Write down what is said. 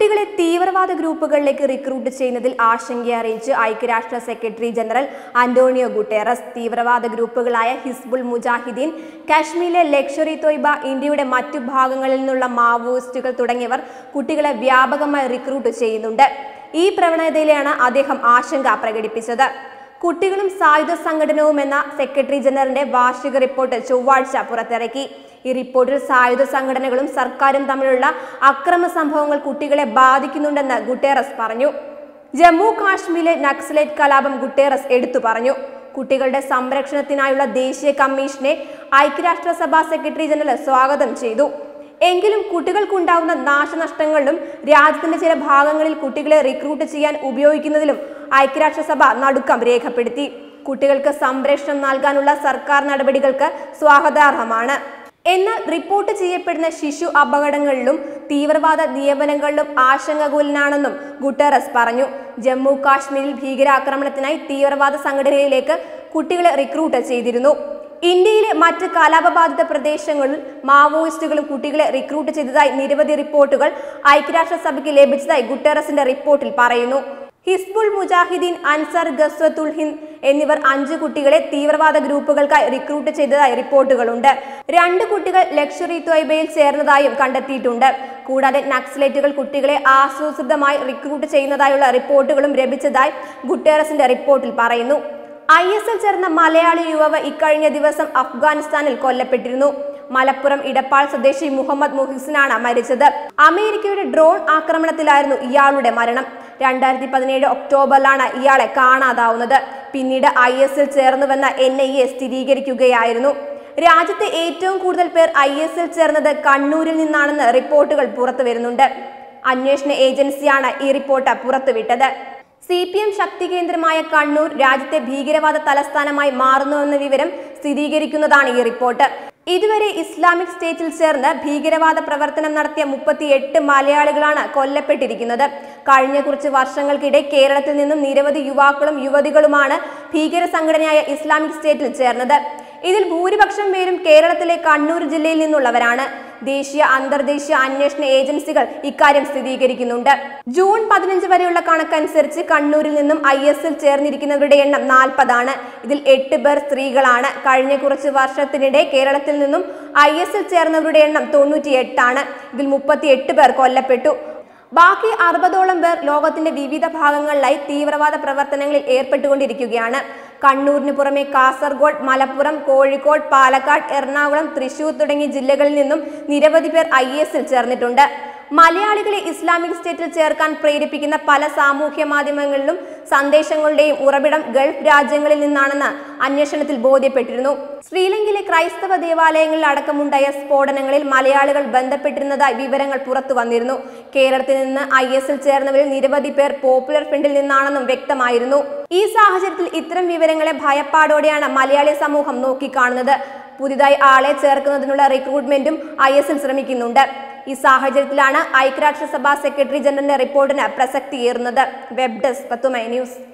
കുട്ടികളെ തീവ്രവാദ ഗ്രൂപ്പുകളിലേക്ക് റിക്രൂട്ട് ചെയ്യുന്നതിൽ ആശങ്ക അറിയിച്ച് ഐക്യരാഷ്ട്ര സെക്രട്ടറി ജനറൽ അന്റോണിയോ ഗുട്ടേറസ് തീവ്രവാദ ഗ്രൂപ്പുകളായ ഹിസ്ബുൾ മുജാഹിദീൻ കാശ്മീരിലെ ലക്ഷറി തൊയ്ബ ഇന്ത്യയുടെ മറ്റു ഭാഗങ്ങളിൽ നിന്നുള്ള മാവോയിസ്റ്റുകൾ തുടങ്ങിയവർ കുട്ടികളെ വ്യാപകമായി റിക്രൂട്ട് ചെയ്യുന്നുണ്ട് ഈ പ്രവണതയിലാണ് അദ്ദേഹം ആശങ്ക പ്രകടിപ്പിച്ചത് കുട്ടികളും സായുധ സംഘടനവും എന്ന സെക്രട്ടറി ജനറലിന്റെ വാർഷിക റിപ്പോർട്ട് ചൊവ്വാഴ്ച പുറത്തിറക്കി ഈ റിപ്പോർട്ടിൽ സായുധ സംഘടനകളും സർക്കാരും തമ്മിലുള്ള അക്രമ സംഭവങ്ങൾ കുട്ടികളെ ബാധിക്കുന്നുണ്ടെന്ന് ഗുട്ടേറസ് പറഞ്ഞു ജമ്മു കാശ്മീരിലെ നക്സലേറ്റ് കലാപം ഗുട്ടേറസ് എടുത്തു പറഞ്ഞു കുട്ടികളുടെ സംരക്ഷണത്തിനായുള്ള ദേശീയ കമ്മീഷനെ ഐക്യരാഷ്ട്രസഭാ സെക്രട്ടറി ജനറൽ സ്വാഗതം ചെയ്തു എങ്കിലും കുട്ടികൾക്കുണ്ടാവുന്ന നാശനഷ്ടങ്ങളിലും രാജ്യത്തിന്റെ ചില ഭാഗങ്ങളിൽ കുട്ടികളെ റിക്രൂട്ട് ചെയ്യാൻ ഉപയോഗിക്കുന്നതിലും ഐക്യരാഷ്ട്രസഭ നടുക്കം രേഖപ്പെടുത്തി കുട്ടികൾക്ക് സംരക്ഷണം നൽകാനുള്ള സർക്കാർ നടപടികൾക്ക് സ്വാഗതാർഹമാണ് എന്നാൽ റിപ്പോർട്ട് ചെയ്യപ്പെടുന്ന ശിശു അപകടങ്ങളിലും തീവ്രവാദ നിയമനങ്ങളിലും ആശങ്കാകുലനാണെന്നും ഗുട്ടറസ് പറഞ്ഞു ജമ്മു കാശ്മീരിൽ ഭീകരാക്രമണത്തിനായി തീവ്രവാദ സംഘടനയിലേക്ക് കുട്ടികളെ റിക്രൂട്ട് ചെയ്തിരുന്നു ഇന്ത്യയിലെ മറ്റ് കലാപബാധിത പ്രദേശങ്ങളിൽ മാവോയിസ്റ്റുകളും കുട്ടികളെ റിക്രൂട്ട് ചെയ്തതായി നിരവധി റിപ്പോർട്ടുകൾ ഐക്യരാഷ്ട്രസഭയ്ക്ക് ലഭിച്ചതായി ഗുട്ടറസിന്റെ റിപ്പോർട്ടിൽ പറയുന്നു ഹിസ്ബുൾ മുജാഹിദീൻ അൻസർ ഗസ്വത്തുൽ ഹിന്ദ് എന്നിവർ അഞ്ച് കുട്ടികളെ തീവ്രവാദ ഗ്രൂപ്പുകൾക്കായി റിക്രൂട്ട് ചെയ്തതായി റിപ്പോർട്ടുകളുണ്ട് രണ്ട് കുട്ടികൾ ലക്ഷറി ത്വയ്ബയിൽ ചേർന്നതായും കണ്ടെത്തിയിട്ടുണ്ട് കൂടാതെ നക്സലേറ്റുകൾ കുട്ടികളെ ആസൂത്രിതമായി റിക്രൂട്ട് ചെയ്യുന്നതായുള്ള റിപ്പോർട്ടുകളും ലഭിച്ചതായി ഗുട്ടേറസിന്റെ റിപ്പോർട്ടിൽ പറയുന്നു ഐ എസ് എൽ ചേർന്ന മലയാളി യുവാവ് ഇക്കഴിഞ്ഞ ദിവസം അഫ്ഗാനിസ്ഥാനിൽ കൊല്ലപ്പെട്ടിരുന്നു മലപ്പുറം ഇടപ്പാൾ സ്വദേശി മുഹമ്മദ് മുഹിസിനാണ് മരിച്ചത് അമേരിക്കയുടെ ഡ്രോൺ ആക്രമണത്തിലായിരുന്നു ഇയാളുടെ മരണം രണ്ടായിരത്തി പതിനേഴ് ഒക്ടോബറിലാണ് ഇയാളെ കാണാതാവുന്നത് പിന്നീട് ഐ എസ് എൽ ചേർന്നുവെന്ന എൻ ഐ എ സ്ഥിരീകരിക്കുകയായിരുന്നു രാജ്യത്തെ ഏറ്റവും കൂടുതൽ പേർ ഐ എസ് എൽ ചേർന്നത് കണ്ണൂരിൽ നിന്നാണെന്ന് റിപ്പോർട്ടുകൾ പുറത്തു വരുന്നുണ്ട് അന്വേഷണ ഏജൻസിയാണ് ഈ റിപ്പോർട്ട് പുറത്തുവിട്ടത് സി പി എം ശക്തി കേന്ദ്രമായ കണ്ണൂർ രാജ്യത്തെ ഭീകരവാദ തലസ്ഥാനമായി മാറുന്നുവെന്ന വിവരം സ്ഥിരീകരിക്കുന്നതാണ് ഈ റിപ്പോർട്ട് ഇതുവരെ ഇസ്ലാമിക് സ്റ്റേറ്റിൽ ചേർന്ന് ഭീകരവാദ പ്രവർത്തനം നടത്തിയ മുപ്പത്തിയെട്ട് മലയാളികളാണ് കൊല്ലപ്പെട്ടിരിക്കുന്നത് കഴിഞ്ഞ കുറച്ച് വർഷങ്ങൾക്കിടെ കേരളത്തിൽ നിന്നും നിരവധി യുവാക്കളും യുവതികളുമാണ് ഭീകര സംഘടനയായ ഇസ്ലാമിക് സ്റ്റേറ്റിൽ ചേർന്നത് ഇതിൽ ഭൂരിപക്ഷം പേരും കേരളത്തിലെ കണ്ണൂർ ജില്ലയിൽ നിന്നുള്ളവരാണ് ദേശീയ അന്തർദേശീയ അന്വേഷണ ഏജൻസികൾ ഇക്കാര്യം സ്ഥിരീകരിക്കുന്നുണ്ട് ജൂൺ പതിനഞ്ച് വരെയുള്ള കണക്കനുസരിച്ച് കണ്ണൂരിൽ നിന്നും ഐ എസ് എൽ ചേർന്നിരിക്കുന്നവരുടെ എണ്ണം നാൽപ്പതാണ് ഇതിൽ എട്ട് പേർ സ്ത്രീകളാണ് കഴിഞ്ഞ കുറച്ച് വർഷത്തിനിടെ കേരളത്തിൽ നിന്നും ഐ എസ് എൽ ചേർന്നവരുടെ എണ്ണം തൊണ്ണൂറ്റി എട്ടാണ് ഇതിൽ മുപ്പത്തി എട്ട് പേർ കൊല്ലപ്പെട്ടു ബാക്കി അറുപതോളം പേർ ലോകത്തിന്റെ വിവിധ ഭാഗങ്ങളിലായി തീവ്രവാദ പ്രവർത്തനങ്ങളിൽ ഏർപ്പെട്ടുകൊണ്ടിരിക്കുകയാണ് കണ്ണൂരിന് പുറമെ കാസർഗോഡ് മലപ്പുറം കോഴിക്കോട് പാലക്കാട് എറണാകുളം തൃശൂർ തുടങ്ങിയ ജില്ലകളിൽ നിന്നും നിരവധി പേർ ഐ എസിൽ ചേർന്നിട്ടുണ്ട് മലയാളികളെ ഇസ്ലാമിക് സ്റ്റേറ്റിൽ ചേർക്കാൻ പ്രേരിപ്പിക്കുന്ന പല സാമൂഹ്യ മാധ്യമങ്ങളിലും സന്ദേശങ്ങളുടെയും ഉറവിടം ഗൾഫ് രാജ്യങ്ങളിൽ നിന്നാണെന്ന് അന്വേഷണത്തിൽ ബോധ്യപ്പെട്ടിരുന്നു ശ്രീലങ്കയിലെ ക്രൈസ്തവ ദേവാലയങ്ങളിൽ അടക്കമുണ്ടായ സ്ഫോടനങ്ങളിൽ മലയാളികൾ ബന്ധപ്പെട്ടിരുന്നതായി വിവരങ്ങൾ പുറത്തു വന്നിരുന്നു കേരളത്തിൽ നിന്ന് ഐ എസിൽ ചേർന്നവരിൽ നിരവധി പേർ പോപ്പുലർ ഫ്രണ്ടിൽ നിന്നാണെന്നും വ്യക്തമായിരുന്നു ഈ സാഹചര്യത്തിൽ ഇത്തരം വിവരങ്ങളെ ഭയപ്പാടോടെയാണ് മലയാളി സമൂഹം നോക്കിക്കാണുന്നത് പുതിയതായി ആളെ ചേർക്കുന്നതിനുള്ള റിക്രൂട്ട്മെന്റും ഐ എസിൽ ശ്രമിക്കുന്നുണ്ട് ഈ സാഹചര്യത്തിലാണ് ഐക്യരാഷ്ട്രസഭാ സെക്രട്ടറി ജനറലിന്റെ റിപ്പോർട്ടിന് പ്രസക്തിയേറുന്നത് വെബ് ഡെസ്ക് പത്തുമൈ ന്യൂസ്